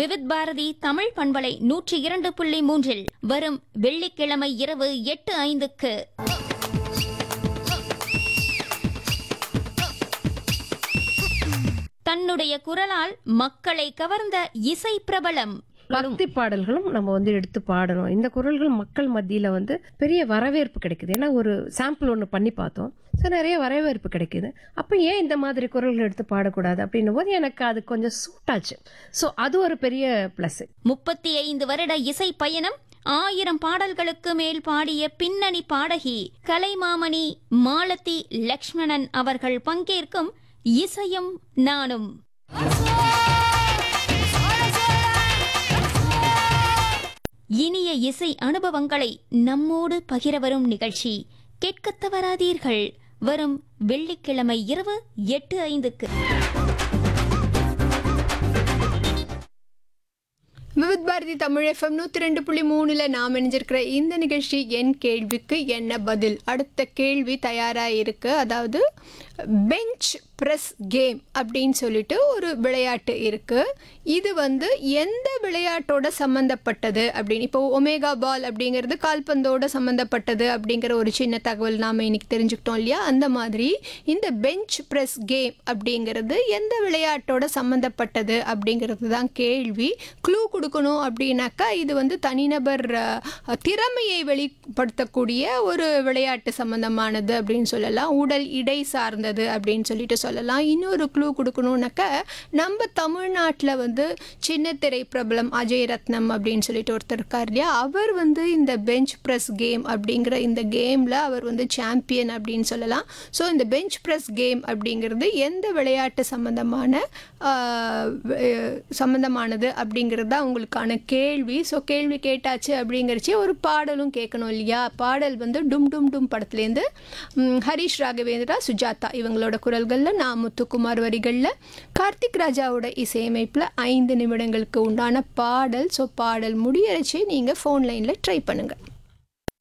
விவித் பாரதி தமிழ் பண்பலை நூற்றி இரண்டு புள்ளி மூன்றில் வரும் வெள்ளிக்கிழமை இரவு எட்டு ஐந்துக்கு தன்னுடைய குரலால் மக்களை கவர்ந்த இசை பிரபலம் பக்தி பாடல்களும் நம்ம வந்து எடுத்து பாடணும் இந்த குரல்கள் மக்கள் மத்தியில வந்து பெரிய வரவேற்பு கிடைக்குது ஏன்னா ஒரு சாம்பிள் ஒன்று பண்ணி பார்த்தோம் ஸோ நிறைய வரவேற்பு கிடைக்குது அப்போ ஏன் இந்த மாதிரி குரல்கள் எடுத்து பாடக்கூடாது அப்படின்னும் போது எனக்கு அது கொஞ்சம் சூட் ஆச்சு ஸோ அது ஒரு பெரிய ப்ளஸ் முப்பத்தி ஐந்து வருட இசை பயணம் ஆயிரம் பாடல்களுக்கு மேல் பாடிய பின்னணி பாடகி கலைமாமணி மாலதி லக்ஷ்மணன் அவர்கள் பங்கேற்கும் இசையும் நானும் இனிய இசை அனுபவங்களை நம்மோடு பகிர வரும் நிகழ்ச்சி கேட்கத் தவறாதீர்கள் வரும் வெள்ளிக்கிழமை இரவு எட்டு ஐந்துக்கு விவித் பாரதி தமிழ் எஃப்எம் நூற்றி ரெண்டு புள்ளி மூணில் நாம் இணைஞ்சிருக்கிற இந்த நிகழ்ச்சி என் கேள்விக்கு என்ன பதில் அடுத்த கேள்வி தயாராக இருக்கு அதாவது பெஞ்ச் ப்ரெஸ் கேம் அப்படின்னு சொல்லிட்டு ஒரு விளையாட்டு இருக்கு இது வந்து எந்த விளையாட்டோட சம்மந்தப்பட்டது அப்படின்னு இப்போ ஒமேகா பால் அப்படிங்கிறது கால்பந்தோட சம்மந்தப்பட்டது அப்படிங்கிற ஒரு சின்ன தகவல் நாம் இன்னைக்கு தெரிஞ்சுக்கிட்டோம் இல்லையா அந்த மாதிரி இந்த பெஞ்ச் ப்ரெஸ் கேம் அப்படிங்கிறது எந்த விளையாட்டோட சம்மந்தப்பட்டது அப்படிங்கிறது தான் கேள்வி க்ளூ கொடுக்கணும் அப்படின்னாக்கா இது வந்து தனிநபர் அஹ், திறமையை வெளிப்படுத்தக்கூடிய ஒரு விளையாட்டு சம்பந்தமானது அப்படின்னு சொல்லலாம் உடல் இடை சார்ந்தது அப்படின்னு சொல்லிட்டு சொல்லலாம் இன்னொரு க்ளூ கொடுக்கணுன்னாக்கா நம்ம தமிழ்நாட்டில் வந்து சின்ன திரை பிரபலம் அஜய் ரத்னம் அப்படின்னு சொல்லிட்டு ஒருத்தர் இருக்கார் இல்லையா அவர் வந்து இந்த பெஞ்ச் ப்ரெஸ் கேம் அப்படிங்கிற இந்த கேமில் அவர் வந்து சாம்பியன் அப்படின்னு சொல்லலாம் ஸோ இந்த பெஞ்ச் ப்ரெஸ் கேம் அப்படிங்கிறது எந்த விளையாட்டு சம்பந்தமான ஆஹ், வே- சம்பந்தமானது அப்படிங்கிறது தான் உங்களுக்கான கேள்வி ஸோ கேள்வி கேட்டாச்சு அப்படிங்கிறச்சே ஒரு பாடலும் கேட்கணும் இல்லையா பாடல் வந்து டும் டும் டும் படத்துலேருந்து ம், ஹரிஷ் ராகவேந்திரா சுஜாதா இவங்களோட குரல்களில் நான் முத்துக்குமார் வரிகளில் கார்த்திக் ராஜாவோட இசையமைப்பில் ஐந்து நிமிடங்களுக்கு உண்டான பாடல் ஸோ பாடல் முடியறச்சே நீங்கள் ஃபோன் லைனில் ட்ரை பண்ணுங்கள்